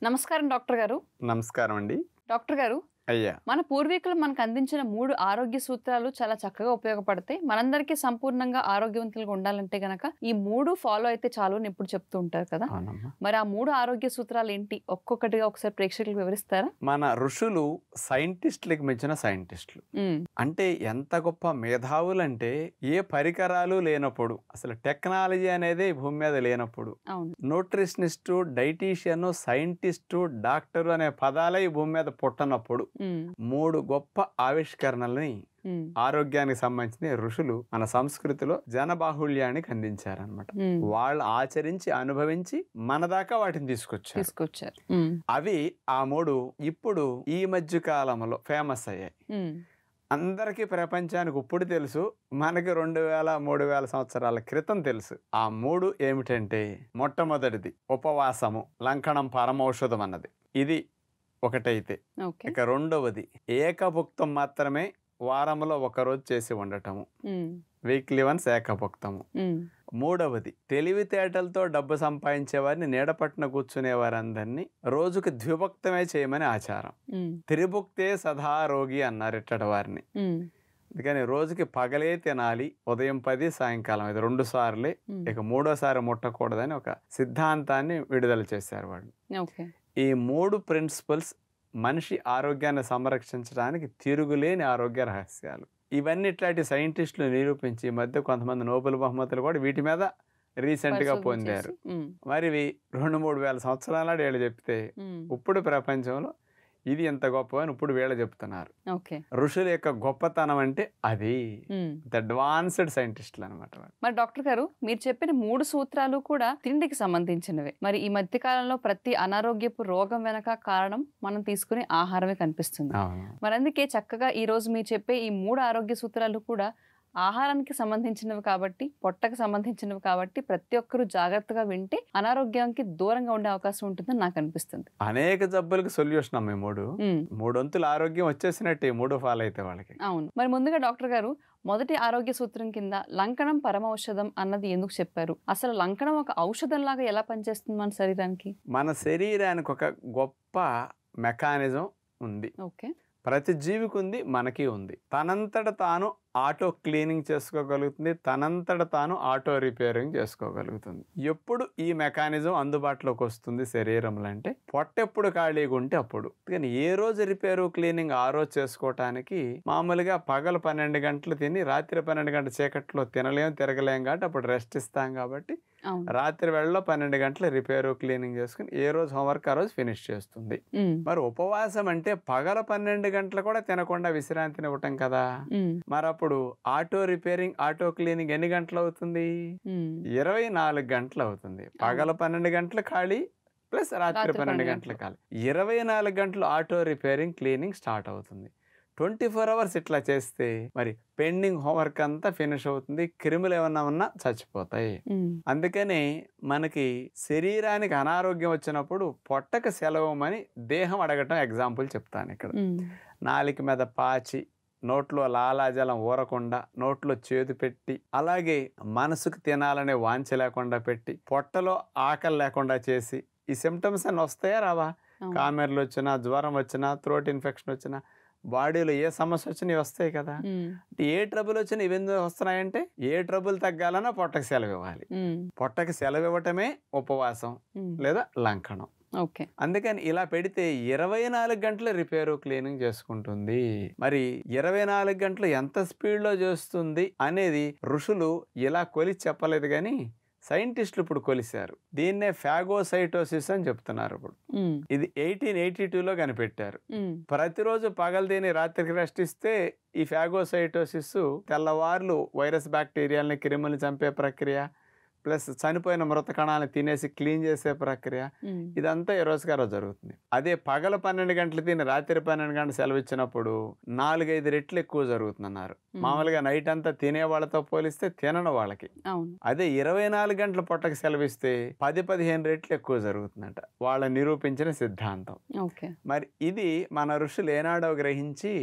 నమస్కారం డాక్టర్ గారు నమస్కారం అండి డాక్టర్ గారు అయ్యా మన పూర్వీకులు మనకు అందించిన మూడు ఆరోగ్య సూత్రాలు చాలా చక్కగా ఉపయోగపడతాయి మనందరికీ సంపూర్ణంగా ఆరోగ్యవంతులుగా ఉండాలంటే గనక ఈ మూడు ఫాలో అయితే చాలు అని ఎప్పుడు చెప్తూ ఉంటారు కదా అవునమ్మా మరి ఆ మూడు ఆరోగ్య సూత్రాలు ఏంటి ఒక్కొక్కటిగా ఒకసారి ప్రేక్షకులకు వివరిస్తారా మన ఋషులు సైంటిస్టులకు మించిన సైంటిస్టులు ఉమ్, అంటే ఎంత గొప్ప మేధావులంటే ఏ పరికరాలు లేనప్పుడు అసలు టెక్నాలజీ అనేది ఈ భూమి మీద లేనప్పుడు అవును న్యూట్రిషనిస్టు డైటీషియన్ సైంటిస్టు డాక్టరు అనే పదాలే ఈ భూమి మీద పుట్టనప్పుడు ఉమ్, మూడు గొప్ప ఆవిష్కరణల్ని ఉమ్, ఆరోగ్యానికి సంబంధించిన ఋషులు మన సంస్కృతిలో జనబాహుళ్యానికి అందించారనమాట ఉమ్. వాళ్ళు ఆచరించి అనుభవించి మన దాకా వాటిని తీసుకొచ్చారు తీసుకొచ్చారు ఉమ్, అవి ఆ మూడు ఇప్పుడు ఈ మధ్య కాలంలో ఫేమస్ అయ్యాయి ఉమ్, అందరికీ ప్రపంచానికి ఇప్పుడు తెలుసు మనకి రెండు వేల మూడు వేల సంవత్సరాల క్రితం తెలుసు ఆ మూడు ఏమిటంటే మొట్టమొదటిది ఉపవాసము లంకణం పరమౌషధం అన్నది ఇది ఒకటైతే ఓకే ఇక రెండవది ఏకభుక్తం మాత్రమే వారంలో ఒకరోజు చేసి ఉండటము ఉమ్, వీక్లీ వన్స్ ఏకభుక్తము ఉమ్, మూడవది తెలివితేటలతో డబ్బు సంపాదించే వారిని నీడపట్టున కూర్చునే వారందరినీ రోజుకి ద్విభక్తమే చేయమని ఆచారం ఉమ్, త్రిభుక్తే సదా రోగి అన్నారు ఇట్టడి వారిని ఉమ్, అందుకని రోజుకి పగలే తినాలి ఉదయం పది సాయంకాలం ఇది రెండు సార్లే ఉమ్. ఇక మూడోసారి ముట్టకూడదని ఒక సిద్ధాంతాన్ని విడుదల చేశారు వాళ్ళు ఓకే ఈ మూడు ప్రిన్సిపల్స్ మనిషి ఆరోగ్యాన్ని సంరక్షించడానికి తిరుగులేని ఆరోగ్య రహస్యాలు ఇవన్నీ ఇట్లాంటి సైంటిస్టులు నిరూపించి ఈ మధ్య కొంతమంది నోబెల్ బహుమతులు కూడా వీటి మీద రీసెంట్గా పరిశోధన పొందారు చేసి, ఉమ్, మరి ఇవి రెండు మూడు వేల సంవత్సరాల నాడు వీళ్ళు చెప్తే ఉమ్, ఇప్పుడు ప్రపంచంలో ఇది ఎంత గొప్ప అని ఇప్పుడు వీళ్ళు చెప్తున్నారు ఓకే ఋషుల యొక్క గొప్పతనం అంటే అది ఉమ్. అడ్వాన్స్డ్ సైంటిస్టులు అనమాట మరి డాక్టర్ గారు మీరు చెప్పిన మూడు సూత్రాలు కూడా తిండికి సంబంధించినవే మరి ఈ మధ్య కాలంలో ప్రతి అనారోగ్యపు రోగం వెనక కారణం మనం తీసుకునే ఆహారమే కనిపిస్తుంది అవును మరి అందుకే చక్కగా ఈ రోజు మీరు చెప్పే ఈ మూడు ఆరోగ్య సూత్రాలు కూడా ఆహారానికి సంబంధించినవి కాబట్టి పొట్టకు సంబంధించినవి కాబట్టి ప్రతి ఒక్కరూ జాగ్రత్తగా వింటే అనారోగ్యానికి దూరంగా ఉండే అవకాశం ఉంటుందని నాకు అనిపిస్తుంది అనేక జబ్బులకు సొల్యూషన్ అమ్మ ఈ మూడు ఉమ్, మూడొంతుల ఆరోగ్యం వచ్చేసినట్టు ఈ మూడు ఫాలో అయితే వాళ్ళకి అవును మరి ముందుగా డాక్టర్ గారు మొదటి ఆరోగ్య సూత్రం కింద లంకణం పరమౌషధం అన్నది ఎందుకు చెప్పారు అసలు లంకణం ఒక ఔషధం లాగా ఎలా పనిచేస్తుంది మన శరీరానికి మన శరీరానికి ఒక గొప్ప మెకానిజం ఉంది ఓకే ప్రతి జీవికి ఉంది మనకి ఉంది తనంతట తాను ఆటో క్లీనింగ్ చేసుకోగలుగుతుంది తనంతట తాను ఆటో రిపేరింగ్ చేసుకోగలుగుతుంది ఎప్పుడు ఈ మెకానిజం అందుబాటులోకి వస్తుంది శరీరంలో అంటే పొట్ట ఎప్పుడు ఖాళీగా ఉంటే అప్పుడు కానీ ఏ రోజు రిపేరు క్లీనింగ్ ఆ రోజు చేసుకోవటానికి మామూలుగా పగలు పన్నెండు గంటలు తిని రాత్రి పన్నెండు గంటల చీకట్లో తినలేం తిరగలేం కాబట్టి అప్పుడు రెస్ట్ ఇస్తాం కాబట్టి అవును రాత్రి వేళలో పన్నెండు గంటలు రిపేరు క్లీనింగ్ చేసుకుని ఏ రోజు హోంవర్క్ ఆ రోజు ఫినిష్ చేస్తుంది ఉమ్, మరి ఉపవాసం అంటే పగల పన్నెండు గంటలు కూడా తినకుండా విశ్రాంతినివ్వటం కదా ఉమ్, మరి అప్పుడు ఆటో రిపేరింగ్ ఆటో క్లీనింగ్ ఎన్ని గంటలు అవుతుంది ఉమ్. ఇరవై నాలుగు గంటలు అవుతుంది పగల పన్నెండు గంటలు ఖాళీ ప్లస్ రాత్రి రాత్రి పన్నెండు పన్నెండు గంటలు ఖాళీ ఇరవై నాలుగు గంటలు ఆటో రిపేరింగ్ క్లీనింగ్ స్టార్ట్ అవుతుంది ట్వంటీ ఫోర్ అవర్స్ ఇట్లా చేస్తే మరి పెండింగ్ హోంవర్క్ అంతా ఫినిష్ అవుతుంది క్రిములు ఏమన్నా ఉన్నా చచ్చిపోతాయి ఉమ్, అందుకని మనకి శరీరానికి అనారోగ్యం వచ్చినప్పుడు పొట్టకు సెలవమని దేహం అడగటం ఎగ్జాంపుల్ చెప్తాను ఇక్కడ ఉమ్, నాలిక మీద పాచి నోట్లో లాలాజలం ఊరకుండా నోట్లో చేదు పెట్టి అలాగే మనసుకు తినాలనే వాంఛ లేకుండా పెట్టి పొట్టలో ఆకలి లేకుండా చేసి ఈ సిమ్టమ్స్ అన్ని వస్తాయా రావా అవును. కామెర్లు వచ్చినా జ్వరం వచ్చినా థ్రోట్ ఇన్ఫెక్షన్ వచ్చినా బాడీలో ఏ సమస్య వచ్చినా ఇవి వస్తాయి కదా ఉమ్, అంటే ఏ ట్రబుల్ వచ్చినా ఇవి ఎందుకు వస్తున్నాయంటే ఏ ట్రబుల్ తగ్గాలన్నా పొట్టకు సెలవు ఇవ్వాలి ఉమ్, పొట్టకి సెలవు ఇవ్వటమే ఉపవాసం ఉమ్. లేదా లంకణం ఓకే అందుకని ఇలా పెడితే ఇరవై నాలుగు గంటల రిపేరు క్లీనింగ్ చేసుకుంటుంది మరి ఇరవై నాలుగు గంటలు ఎంత స్పీడ్లో చేస్తుంది అనేది ఋషులు ఇలా కొలిచి చెప్పలేదు కానీ సైంటిస్టులు ఇప్పుడు కొలిశారు దీన్నే ఫాగోసైటోసిస్ అని చెప్తున్నారు ఇప్పుడు ఉమ్, ఇది ఎయిటీన్ ఎయిటీ టూలో కనిపెట్టారు ఉమ్, ప్రతిరోజు పగలు తిని రాత్రికి రెస్ట్ ఇస్తే ఈ ఫాగోసైటోసిస్ తెల్లవార్లు వైరస్ బ్యాక్టీరియాలని క్రిముల్ని చంపే ప్రక్రియ ప్లస్ చనిపోయిన మృత కణాలను తినేసి క్లీన్ చేసే ప్రక్రియ ఉమ్, ఇదంతా ఈ రోజుకి ఆ రోజు జరుగుతుంది అదే పగల పన్నెండు గంటలు తిని రాత్రి పన్నెండు గంటలు సెలవు ఇచ్చినప్పుడు నాలుగైదు రెట్లు ఎక్కువ జరుగుతుంది అన్నారు మామూలుగా నైట్ అంతా తినే వాళ్ళతో పోలిస్తే తినని వాళ్ళకి అవును అదే ఇరవై నాలుగు గంటల పొట్టకి సెలవిస్తే పది పదిహేను రెట్లు ఎక్కువ జరుగుతుందంట వాళ్ళ నిరూపించిన సిద్ధాంతం ఓకే మరి ఇది మన ఋషులు ఏనాడో గ్రహించి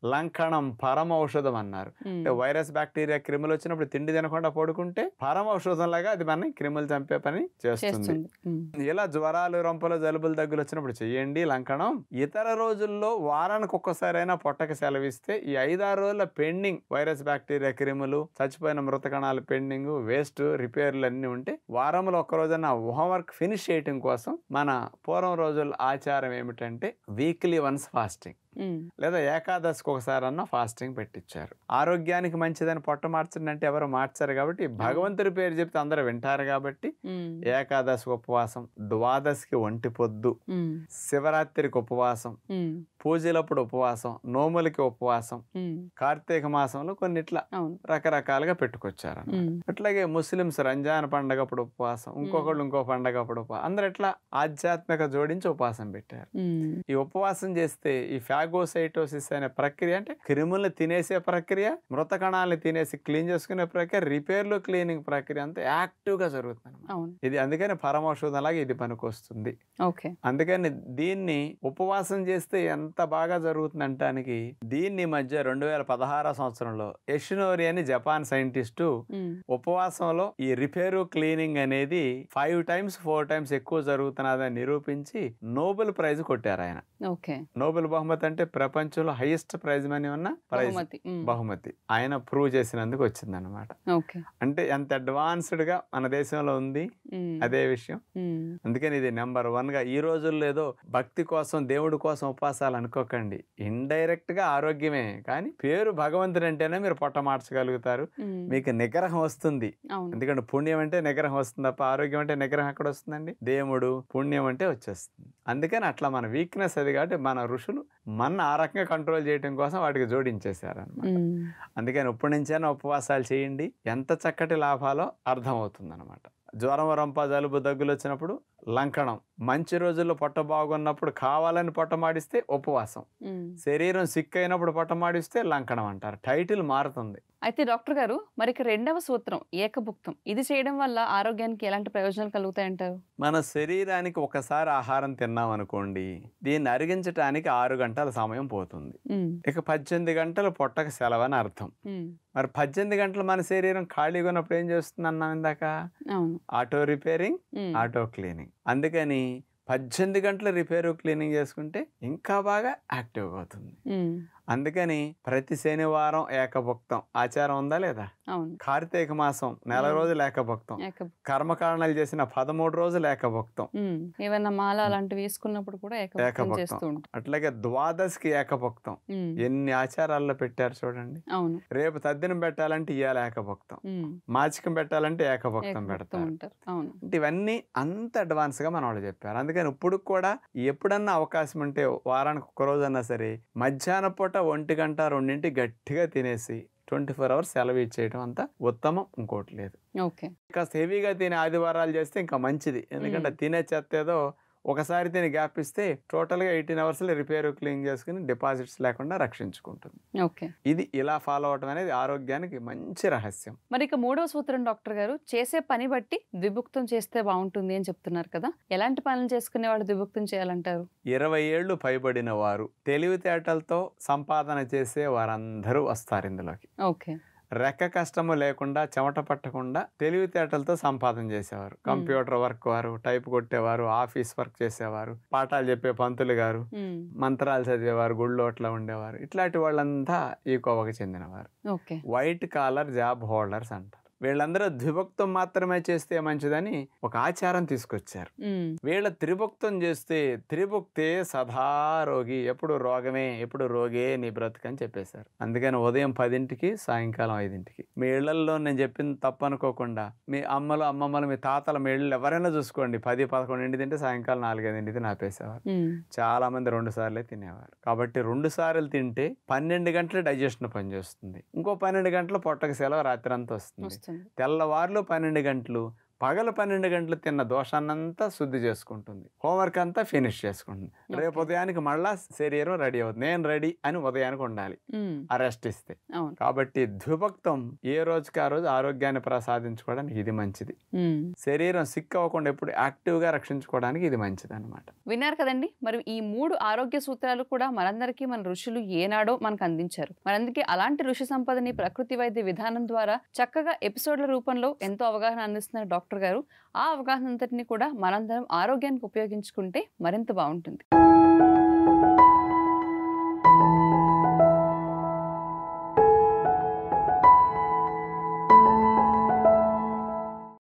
లంకణం పరమ ఔషధం అన్నారు ఉమ్, అంటే వైరస్ బ్యాక్టీరియా క్రిములు వచ్చినప్పుడు తిండి తినకుండా పడుకుంటే పరమ ఔషధం లాగా అది మన క్రిములు చంపే పని చేస్తుంది చేస్తుంది ఉమ్, ఇలా జ్వరాలు రొంపలు జలుబులు దగ్గులు వచ్చినప్పుడు చెయ్యండి లంకణం ఇతర రోజుల్లో వారానికి ఒక్కసారైనా పొట్టకి సెలవిస్తే ఈ ఐదారు రోజుల పెండింగ్ వైరస్ బ్యాక్టీరియా క్రిములు చచ్చిపోయిన మృత కణాలు పెండింగ్ వేస్ట్ రిపేర్లు అన్ని ఉంటే వారంలో ఒక్క రోజున హోంవర్క్ ఫినిష్ చేయటం కోసం మన పూర్వం రోజుల ఆచారం ఏమిటంటే వీక్లీ వన్స్ ఫాస్టింగ్ ఉమ్, లేదా ఏకాదశికి ఒకసారి అన్న ఫాస్టింగ్ పెట్టించారు ఆరోగ్యానికి మంచిదని పొట్ట మార్చండి అంటే ఎవరు మార్చారు కాబట్టి భగవంతుడి పేరు చెప్తే అందరూ వింటారు కాబట్టి ఉమ్, ఏకాదశి ఉపవాసం ద్వాదశికి ఒంటి పొద్దు ఉమ్, శివరాత్రికి ఉపవాసం ఉమ్, పూజలప్పుడు ఉపవాసం నోములకి ఉపవాసం ఉమ్, కార్తీక మాసంలో కొన్నిట్లా అవును రకరకాలుగా పెట్టుకొచ్చారు ఉమ్, అట్లాగే ముస్లిమ్స్ రంజాన్ పండగప్పుడు ఉపవాసం ఇంకొకళ్ళు ఇంకో పండగప్పుడు ఉపవాసం అందరు ఎట్లా ఆధ్యాత్మిక జోడించి ఉపవాసం పెట్టారు ఉమ్, ఈ ఉపవాసం చేస్తే ఈ ఫాగోసైటోసిస్ అనే ప్రక్రియ అంటే క్రిముల్ని తినేసే ప్రక్రియ మృత కణాలని తినేసి క్లీన్ చేసుకునే ప్రక్రియ రిపేర్లు క్లీనింగ్ ప్రక్రియ అంతా యాక్టివ్ గా జరుగుతుంది అవును ఇది అందుకని పరమౌషధం లాగా ఇది పనికొస్తుంది ఓకే అందుకని దీన్ని ఉపవాసం చేస్తే ఎంత బాగా జరుగుతుంది అంటానికి దీన్ని ఈ మధ్య రెండు వేల పదహారో సంవత్సరంలో యషినోరి అని జపాన్ సైంటిస్టు ఉమ్, ఉపవాసంలో ఈ రిపేరు క్లీనింగ్ అనేది ఫైవ్ టైమ్స్ ఫోర్ టైమ్స్ ఎక్కువ జరుగుతున్నదని నిరూపించి నోబెల్ ప్రైజ్ కొట్టారు ఆయన ఓకే నోబెల్ బహుమతి అంటే ప్రపంచంలో హైయెస్ట్ ప్రైజ్ మనీ ఉన్న ప్రైజ్ బహుమతి ఉమ్, బహుమతి ఆయన ప్రూవ్ చేసినందుకు వచ్చిందనమాట ఓకే అంటే ఎంత అడ్వాన్స్డ్ గా మన దేశంలో ఉంది ఉమ్, అదే విషయం ఉమ్, అందుకని ఇది నెంబర్ వన్ గా ఈ రోజుల్లో ఏదో భక్తి కోసం దేవుడి కోసం ఉపవాసాలు అనుకోకండి ఇండైరెక్ట్ గా ఆరోగ్యమే కానీ పేరు భగవంతుడు అంటేనే మీరు పొట్ట మార్చగలుగుతారు ఉమ్, మీకు నిగ్రహం వస్తుంది అవును ఎందుకంటే పుణ్యం అంటే నిగ్రహం వస్తుంది తప్ప ఆరోగ్యం అంటే నిగ్రహం ఎక్కడ వస్తుందండి దేవుడు పుణ్యం అంటే వచ్చేస్తుంది అందుకని అట్లా మన వీక్నెస్ అది కాబట్టి మన ఋషులు మన ఆ రకంగా కంట్రోల్ చేయడం కోసం వాటికి జోడించేశారు అనమాట ఉమ్, అందుకని ఇప్పటి నుంచైనా ఉపవాసాలు చేయండి ఎంత చక్కటి లాభాలో అర్థమవుతుంది అనమాట జ్వరం రంప జలుబు దగ్గులు వచ్చినప్పుడు లంకణం మంచి రోజుల్లో పొట్ట బాగున్నప్పుడు కావాలని పొట్ట మాడిస్తే ఉపవాసం ఉమ్. శరీరం సిక్ అయినప్పుడు పొట్ట మాడిస్తే లంకణం అంటారు టైటిల్ మారుతుంది అయితే డాక్టర్ గారు మరి ఇక రెండవ సూత్రం ఏకభుక్తం ఇది చేయడం వల్ల ఆరోగ్యానికి ఎలాంటి ప్రయోజనాలు కలుగుతాయంటారు మన శరీరానికి ఒకసారి ఆహారం తిన్నాం అనుకోండి దీన్ని అరిగించడానికి ఆరు గంటల సమయం పోతుంది ఉమ్, ఇక పద్దెనిమిది గంటలు పొట్టకు సెలవని అర్థం ఉమ్, మరి పద్దెనిమిది గంటలు మన శరీరం ఖాళీగా ఉన్నప్పుడు ఏం చేస్తుంది అన్నాం ఇందాక అవును ఆటో రిపేరింగ్ ఉమ్, ఆటో క్లీనింగ్ అందుకని పద్దెనిమిది గంటలు రిపేరు క్లీనింగ్ చేసుకుంటే ఇంకా బాగా యాక్టివ్గా అవుతుంది ఉమ్, అందుకని ప్రతి శనివారం ఏకభుక్తం ఆచారం ఉందా లేదా అవును కార్తీక మాసం నెల మ్మ్. రోజులు ఏకభుక్తం ఏకభుక్తం కర్మకారణాలు చేసిన పదమూడు రోజులు ఏకభుక్తం ఉమ్, ఏవైనా మాల అలాంటివి వేసుకున్నప్పుడు కూడా ఏకభుక్తం ఏకభుక్తం. చేస్తూ ఉంటాం అట్లాగే ద్వాదశికి ఏకభుక్తం ఉమ్, ఎన్ని ఆచారాల్లో పెట్టారు చూడండి అవును రేపు తద్దినం పెట్టాలంటే ఇవాళ ఏకభుక్తం ఉమ్, మాచికం పెట్టాలంటే ఏకభుక్తం ఏకభుక్తం పెడతారు ఉంటారు అవును అంటే ఇవన్నీ అంత అడ్వాన్స్ గా మన వాళ్ళు చెప్పారు అందుకని ఇప్పుడు కూడా ఎప్పుడన్నా అవకాశం ఉంటే వారానికి ఒక్క రోజు అన్నా సరే మధ్యాహ్నం పూట ఒంటి గంట రెండింటి గట్టిగా తినేసి ట్వంటీ ఫోర్ అవర్స్ సెలవు ఇచ్చేయడం అంత ఉత్తమం ఇంకోటి లేదు ఓకే కాస్త హెవీగా తినే ఆదివారాలు చేస్తే ఇంకా మంచిది ఎందుకంటే తినే చెత్త ఏదో ఒకసారి తిని గ్యాప్ ఇస్తే టోటల్గా ఎయిటీన్ అవర్స్లో రిపేర్ క్లీన్ చేసుకుని డిపాజిట్స్ లేకుండా రక్షించుకుంటుంది ఓకే ఇది ఇలా ఫాలో అవటం అనేది ఆరోగ్యానికి మంచి రహస్యం మరి ఇక మూడవ సూత్రం డాక్టర్ గారు చేసే పని బట్టి ద్విభుక్తం చేస్తే బాగుంటుంది అని చెప్తున్నారు కదా ఎలాంటి పనులు చేసుకునే వాళ్ళు ద్విభుక్తం చేయాలంటారు ఇరవై ఏళ్ళు పైబడిన వారు తెలివితేటలతో సంపాదన చేసే వారందరూ వస్తారు ఇందులోకి ఓకే రెక్క కష్టము లేకుండా చెమట పట్టకుండా తెలివితేటలతో సంపాదన చేసేవారు కంప్యూటర్ వర్క్ వారు టైప్ కొట్టేవారు ఆఫీస్ వర్క్ చేసేవారు పాఠాలు చెప్పే పంతులు గారు ఉమ్, మంత్రాలు చదివేవారు గుళ్ళో అట్లా ఉండేవారు ఇట్లాంటి వాళ్ళంతా ఈ కోవకు చెందినవారు okay white collar job holders అంటారు వీళ్ళందరూ ద్విభక్తం మాత్రమే చేస్తే మంచిదని ఒక ఆచారం తీసుకొచ్చారు ఉమ్, వీళ్ళ త్రిభుక్తం చేస్తే త్రిభుక్తే సదా రోగి ఎప్పుడు రోగమే ఎప్పుడు రోగే నీ బ్రతుకు అని చెప్పేశారు అందుకని ఉదయం పదింటికి సాయంకాలం ఐదింటికి మీ ఇళ్లలో నేను చెప్పింది తప్పు అనుకోకుండా మీ అమ్మలు అమ్మమ్మలు మీ తాతల మీ ఇళ్ళు ఎవరైనా చూసుకోండి పది పదకొండింటి తింటే సాయంకాలం నాలుగైదింటికి నాపేసేవారు ఉమ్, చాలా మంది రెండు సార్లే తినేవారు కాబట్టి రెండు సార్లు తింటే పన్నెండు గంటలు డైజెషన్ పనిచేస్తుంది ఇంకో పన్నెండు గంటలు పొట్టకి సెలవు రాత్రి అంతా వస్తుంది వస్తుంది తెల్లవారులు పన్నెండు గంటలు పగలు పన్నెండు గంటలు తిన్న దోషాన్నంతా శుద్ధి చేసుకుంటుంది హోంవర్క్ అంతా ఫినిష్ చేసుకుంటుంది రేపు Okay. ఉదయానికి మళ్ళా శరీరం రెడీ అవుతుంది నేను రెడీ అని ఉదయానికి ఉండాలి ఉమ్, ఆ రెస్ట్ ఇస్తే అవును కాబట్టి ద్విభక్తం ఏ రోజుకి ఆ రోజు ఆరోగ్యాన్ని ప్రసాదించుకోవడానికి ఇది మంచిది ఉమ్. శరీరం సిక్ అవ్వకుండా ఎప్పుడు యాక్టివ్గా రక్షించుకోవడానికి ఇది మంచిది అనమాట విన్నారు కదండి మరి ఈ మూడు ఆరోగ్య సూత్రాలు కూడా మనందరికీ మన ఋషులు ఏనాడో మనకు అందించారు మనందుకే అలాంటి ఋషి సంపదని ప్రకృతి వైద్య విధానం ద్వారా చక్కగా ఎపిసోడ్ల రూపంలో ఎంతో అవగాహన అందిస్తున్నారు డాక్టర్ గారు ఆ అవగాహన అంతటిని కూడా మనందరం ఆరోగ్యానికి ఉపయోగించుకుంటే మరింత బాగుంటుంది